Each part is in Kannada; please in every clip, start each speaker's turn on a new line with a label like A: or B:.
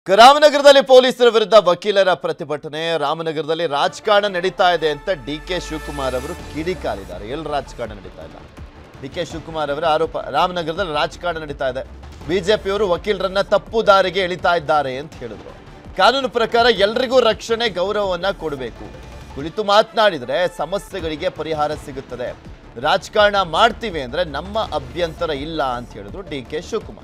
A: ರಾಮನಗರದಲ್ಲಿ ಪೊಲೀಸರ ವಿರುದ್ಧ ವಕೀಲರ ಪ್ರತಿಭಟನೆ ರಾಮನಗರದಲ್ಲಿ ರಾಜಕಾರಣ ನಡೀತಾ ಇದೆ ಅಂತ ಡಿ ಕೆ ಶಿವಕುಮಾರ್ ಅವರು ಕಿಡಿಕಾರಿದ್ದಾರೆ ಎಲ್ಲಿ ರಾಜಕಾರಣ ನಡೀತಾ ಇಲ್ಲ ಡಿ ಕೆ ಶಿವಕುಮಾರ್ ಅವರ ಆರೋಪ ರಾಮನಗರದಲ್ಲಿ ರಾಜಕಾರಣ ನಡೀತಾ ಇದೆ ಬಿಜೆಪಿಯವರು ವಕೀಲರನ್ನ ತಪ್ಪು ದಾರಿಗೆ ಎಳಿತಾ ಇದ್ದಾರೆ ಅಂತ ಹೇಳಿದ್ರು ಕಾನೂನು ಪ್ರಕಾರ ಎಲ್ರಿಗೂ ರಕ್ಷಣೆ ಗೌರವವನ್ನ ಕೊಡಬೇಕು ಕುಳಿತು ಮಾತನಾಡಿದ್ರೆ ಸಮಸ್ಯೆಗಳಿಗೆ ಪರಿಹಾರ ಸಿಗುತ್ತದೆ ರಾಜಕಾರಣ ಮಾಡ್ತೀವಿ ಅಂದ್ರೆ ನಮ್ಮ ಅಭ್ಯಂತರ ಇಲ್ಲ ಅಂತ ಹೇಳಿದ್ರು ಡಿ ಕೆ ಶಿವಕುಮಾರ್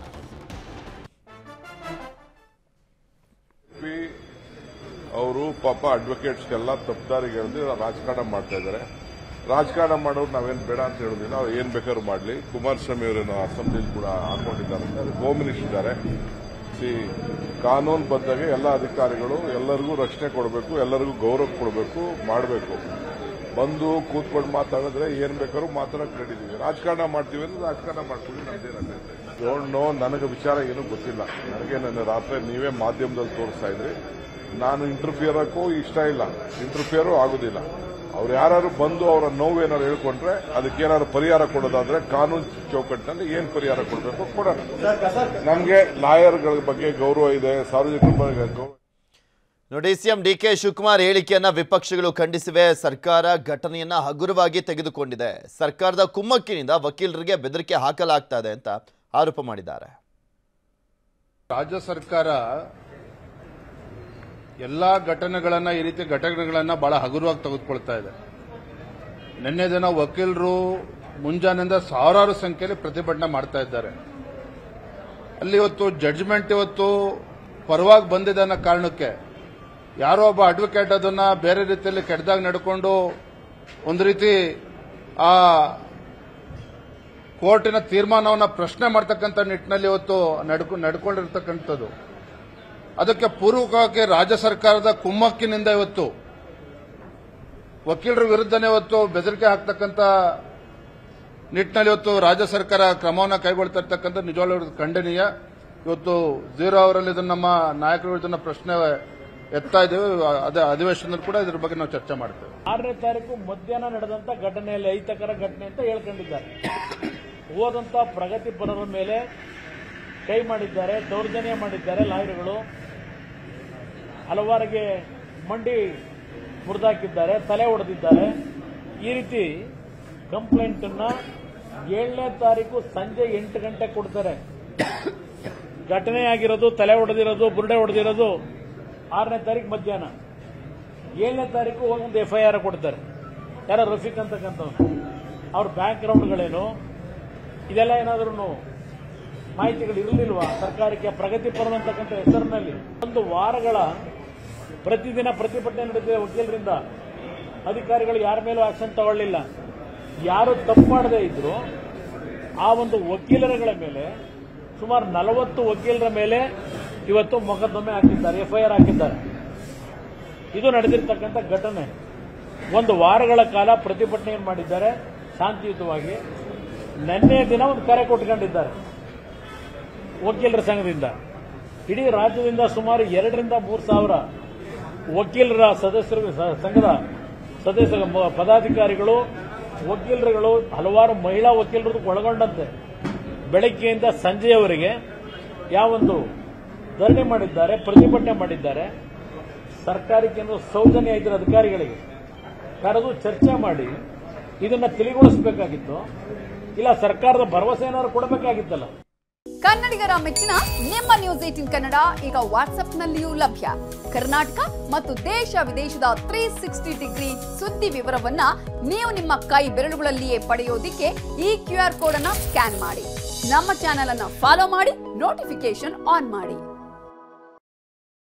B: ಪಿ ಅವರು ಪಾಪ ಅಡ್ವೊಕೇಟ್ಸ್ಗೆಲ್ಲ ತಪ್ಪದಾರಿಗೆ ಎಳೆದು ರಾಜಕಾರಣ ಮಾಡ್ತಾ ಇದ್ದಾರೆ ರಾಜಕಾರಣ ಮಾಡೋರು ನಾವೇನು ಬೇಡ ಅಂತ ಹೇಳೋದಿಲ್ಲ ಅವ್ರು ಏನ್ ಬೇಕಾದ್ರೂ ಮಾಡಲಿ ಕುಮಾರಸ್ವಾಮಿ ಅವರೇನು ಅಸೆಂಬ್ಲಿಲಿ ಕೂಡ ಹಾಕೊಂಡಿದ್ದಾರೆ ಅದಕ್ಕೆ ಹೋಮ್ ಮಿನಿಸ್ಟರ್ ಇದ್ದಾರೆ ಸಿ ಕಾನೂನು ಬದ್ಧಾಗೆ ಎಲ್ಲ ಅಧಿಕಾರಿಗಳು ಎಲ್ಲರಿಗೂ ರಕ್ಷಣೆ ಕೊಡಬೇಕು ಎಲ್ಲರಿಗೂ ಗೌರವ ಕೊಡಬೇಕು ಮಾಡಬೇಕು ಬಂದು ಕೂತ್ಕೊಂಡು ಮಾತಾಡಿದ್ರೆ ಏನ್ ಬೇಕಾದ್ರೂ ಮಾತಾಡಕ್ ರೆಡಿ ಇದೀವಿ ರಾಜಕಾರಣ ಮಾಡ್ತೀವಿ ಅಂದ್ರೆ ರಾಜಕಾರಣ ಮಾಡ್ತೀವಿ ನಮ್ದೇನಂತೆ ಡೋಂಟ್ ನೋ ನನಗೆ ವಿಚಾರ ಏನೂ ಗೊತ್ತಿಲ್ಲ ನನಗೆ ನನ್ನ ರಾತ್ರಿ ನೀವೇ ಮಾಧ್ಯಮದಲ್ಲಿ ತೋರಿಸ್ತಾ ಇದ್ರಿ ನಾನು ಇಂಟರ್ಫಿಯರಕ್ಕೂ ಇಷ್ಟ ಇಲ್ಲ ಇಂಟರ್ಫಿಯರು ಆಗುದಿಲ್ಲ ಅವ್ರು ಯಾರು ಬಂದು ಅವರ ನೋವೇನಾದ್ರು ಹೇಳ್ಕೊಂಡ್ರೆ ಅದಕ್ಕೆ ಏನಾದ್ರು ಪರಿಹಾರ ಕೊಡೋದಾದ್ರೆ ಕಾನೂನು ಚೌಕಟ್ಟಿನಲ್ಲಿ ಏನ್ ಪರಿಹಾರ ಕೊಡಬೇಕು ಕೊಡೋಣ ನಮಗೆ ಲಾಯರ್ಗಳ ಬಗ್ಗೆ ಗೌರವ ಇದೆ ಸಾರ್ವಜನಿಕರ ಬಗ್ಗೆ ಗೌರವ
A: ನೋಡಿ ಸಿಎಂ ಡಿ ಕೆ ಶಿವಕುಮಾರ್ ಹೇಳಿಕೆಯನ್ನ ವಿಪಕ್ಷಗಳು ಖಂಡಿಸಿವೆ ಸರ್ಕಾರ ಘಟನೆಯನ್ನ ಹಗುರವಾಗಿ ತೆಗೆದುಕೊಂಡಿದೆ ಸರ್ಕಾರದ ಕುಮ್ಮಕ್ಕಿನಿಂದ ವಕೀಲರಿಗೆ ಬೆದರಿಕೆ ಹಾಕಲಾಗ್ತಾ ಇದೆ ಅಂತ ಆರೋಪ ಮಾಡಿದ್ದಾರೆ
C: ರಾಜ್ಯ ಸರ್ಕಾರ ಎಲ್ಲಾ ಘಟನೆಗಳನ್ನ ಈ ರೀತಿ ಘಟನೆಗಳನ್ನ ಬಹಳ ಹಗುರವಾಗಿ ತೆಗೆದುಕೊಳ್ತಾ ಇದೆ ನಿನ್ನೆ ದಿನ ವಕೀಲರು ಮುಂಜಾನೆಯಿಂದ ಸಾವಿರಾರು ಸಂಖ್ಯೆಯಲ್ಲಿ ಪ್ರತಿಭಟನೆ ಮಾಡ್ತಾ ಇದ್ದಾರೆ ಅಲ್ಲಿ ಇವತ್ತು ಜಡ್ಜ್ಮೆಂಟ್ ಇವತ್ತು ಪರವಾಗಿ ಬಂದಿದೆ ಅನ್ನೋ ಕಾರಣಕ್ಕೆ ಯಾರೋ ಒಬ್ಬ ಅಡ್ವೊಕೇಟ್ ಅದನ್ನ ಬೇರೆ ರೀತಿಯಲ್ಲಿ ಕೆಟ್ಟದಾಗ ನಡ್ಕೊಂಡು ಒಂದು ರೀತಿ ಆ ಕೋರ್ಟಿನ ತೀರ್ಮಾನವನ್ನ ಪ್ರಶ್ನೆ ಮಾಡ್ತಕ್ಕಂಥ ನಿಟ್ಟಿನಲ್ಲಿ ಇವತ್ತು ನಡ್ಕೊ ನಡ್ಕೊಂಡಿರ್ತಕ್ಕಂಥದ್ದು ಅದಕ್ಕೆ ಪೂರ್ವಕವಾಗಿ ರಾಜ್ಯ ಸರ್ಕಾರದ ಕುಮ್ಮಕ್ಕಿನಿಂದ ಇವತ್ತು ವಕೀಲರ ವಿರುದ್ಧನೇ ಇವತ್ತು ಬೆದರಿಕೆ ಹಾಕ್ತಕ್ಕಂಥ ನಿಟ್ಟಿನಲ್ಲಿ ಇವತ್ತು ರಾಜ್ಯ ಸರ್ಕಾರ ಕ್ರಮವನ್ನು ಕೈಗೊಳ್ತಾ ಇರ್ತಕ್ಕಂಥ ನಿಜವಾಗ್ಲೂ ಖಂಡನೀಯ ಇವತ್ತು ಝೀರೋ ಅವರಲ್ಲಿ ಇದನ್ನ ನಮ್ಮ ನಾಯಕರು ಇದನ್ನ ಪ್ರಶ್ನೆ ಎತ್ತಾ ಇದ್ದೇವೆ ಅದೇ ಅಧಿವೇಶನದಲ್ಲಿ ಕೂಡ ಇದ್ರ ಬಗ್ಗೆ ನಾವು ಚರ್ಚೆ ಮಾಡ್ತೇವೆ
D: ಆರನೇ ತಾರೀಕು ಮಧ್ಯಾಹ್ನ ನಡೆದಂತ ಘಟನೆಯಲ್ಲಿ ಅಹಿತಕರ ಘಟನೆ ಅಂತ ಹೇಳ್ಕೊಂಡಿದ್ದಾರೆ ಹೋದಂತ ಪ್ರಗತಿಪರರ ಮೇಲೆ ಕೈ ಮಾಡಿದ್ದಾರೆ ದೌರ್ಜನ್ಯ ಮಾಡಿದ್ದಾರೆ ಲಾಯರ್ಗಳು ಹಲವಾರಿಗೆ ಮಂಡಿ ಮುರಿದಾಕಿದ್ದಾರೆ ತಲೆ ಹೊಡೆದಿದ್ದಾರೆ ಈ ರೀತಿ ಕಂಪ್ಲೇಂಟ್ ಅನ್ನ ಏಳನೇ ತಾರೀಕು ಸಂಜೆ ಎಂಟು ಗಂಟೆ ಕೊಡ್ತಾರೆ ಘಟನೆ ಆಗಿರೋದು ತಲೆ ಹೊಡೆದಿರೋದು ಬುರುಡೆ ಹೊಡೆದಿರೋದು ಆರನೇ ತಾರೀಕು ಮಧ್ಯಾಹ್ನ ಏಳನೇ ತಾರೀಕು ಹೋಗಿ ಒಂದು ಎಫ್ಐಆರ್ ಕೊಡ್ತಾರೆ ಯಾರ ರಫೀಕ್ ಅಂತಕ್ಕಂಥವ್ರು ಅವ್ರ ಬ್ಯಾಕ್ ಗ್ರೌಂಡ್ಗಳೇನು ಇದೆಲ್ಲ ಏನಾದ್ರೂ ಮಾಹಿತಿಗಳು ಇರಲಿಲ್ವಾ ಸರ್ಕಾರಕ್ಕೆ ಪ್ರಗತಿಪರ ಅಂತಕ್ಕಂಥ ಹೆಸರಿನಲ್ಲಿ ಒಂದು ವಾರಗಳ ಪ್ರತಿದಿನ ಪ್ರತಿಭಟನೆ ನಡೆದಿದೆ ವಕೀಲರಿಂದ ಅಧಿಕಾರಿಗಳು ಯಾರ ಮೇಲೂ ಆಕ್ಷನ್ ತಗೊಳ್ಳಿಲ್ಲ ಯಾರು ತಪ್ಪು ಮಾಡದೇ ಇದ್ರು ಆ ಒಂದು ವಕೀಲರುಗಳ ಮೇಲೆ ಸುಮಾರು ನಲವತ್ತು ವಕೀಲರ ಮೇಲೆ ಇವತ್ತು ಮೊಕದ್ದಮೆ ಹಾಕಿದ್ದಾರೆ ಎಫ್ಐಆರ್ ಹಾಕಿದ್ದಾರೆ ಇದು ನಡೆದಿರ್ತಕ್ಕಂಥ ಘಟನೆ ಒಂದು ವಾರಗಳ ಕಾಲ ಪ್ರತಿಭಟನೆ ಏನ್ ಮಾಡಿದ್ದಾರೆ ಶಾಂತಿಯುತವಾಗಿ ನಿನ್ನೆ ದಿನ ಒಂದು ಕರೆ ಕೊಟ್ಕೊಂಡಿದ್ದಾರೆ ವಕೀಲರ ಸಂಘದಿಂದ ಇಡೀ ರಾಜ್ಯದಿಂದ ಸುಮಾರು ಎರಡರಿಂದ ಮೂರು ಸಾವಿರ ವಕೀಲರ ಸದಸ್ಯರು ಸ- ಸಂಘದ ಸದಸ್ಯ ಮ- ಪದಾಧಿಕಾರಿಗಳು ವಕೀಲರುಗಳು ಹಲವಾರು ಮಹಿಳಾ ವಕೀಲರು ಒಳಗೊಂಡಂತೆ ಬೆಳಗ್ಗೆಯಿಂದ ಸಂಜೆಯವರೆಗೆ ಯಾವೊಂದು ಧರಣಿ ಮಾಡಿದ್ದಾರೆ ಪ್ರತಿಭಟನೆ ಮಾಡಿದ್ದಾರೆ ಸರ್ಕಾರಕ್ಕೆ ಏನು ಸೌಜನ್ಯ ಇದ್ರ ಅಧಿಕಾರಿಗಳಿಗೆ ಕರೆದು ಚರ್ಚೆ ಮಾಡಿ ಇದನ್ನ ತಿಳಿಗೊಳಿಸಬೇಕಾಗಿತ್ತು ಇಲ್ಲ ಸರ್ಕಾರದ ಭರವಸೆ ಏನಾದ್ರು ಕೊಡಬೇಕಾಗಿತ್ತಲ್ಲ
E: ಕನ್ನಡಿಗರ ಮೆಚ್ಚಿನ ನಿಮ್ಮ ನ್ಯೂಸ್ ಏಟಿನ್ ಕನ್ನಡ ಈಗ ವಾಟ್ಸ್ಆಪ್ನಲ್ಲಿಯೂ ಲಭ್ಯ ಕರ್ನಾಟಕ ಮತ್ತು ದೇಶ ವಿದೇಶದ ತ್ರೀ ಸಿಕ್ಸ್ಟಿ ಡಿಗ್ರಿ ಸುದ್ದಿ ವಿವರವನ್ನ ನೀವು ನಿಮ್ಮ ಕೈ ಬೆರಳುಗಳಲ್ಲಿಯೇ ಪಡೆಯೋದಿಕ್ಕೆ ಈ ಕ್ಯೂ ಆರ್ ಕೋಡ್ ಅನ್ನ ಸ್ಕ್ಯಾನ್ ಮಾಡಿ ನಮ್ಮ ಚಾನೆಲ್ ಅನ್ನ ಫಾಲೋ ಮಾಡಿ ನೋಟಿಫಿಕೇಶನ್ ಆನ್ ಮಾಡಿ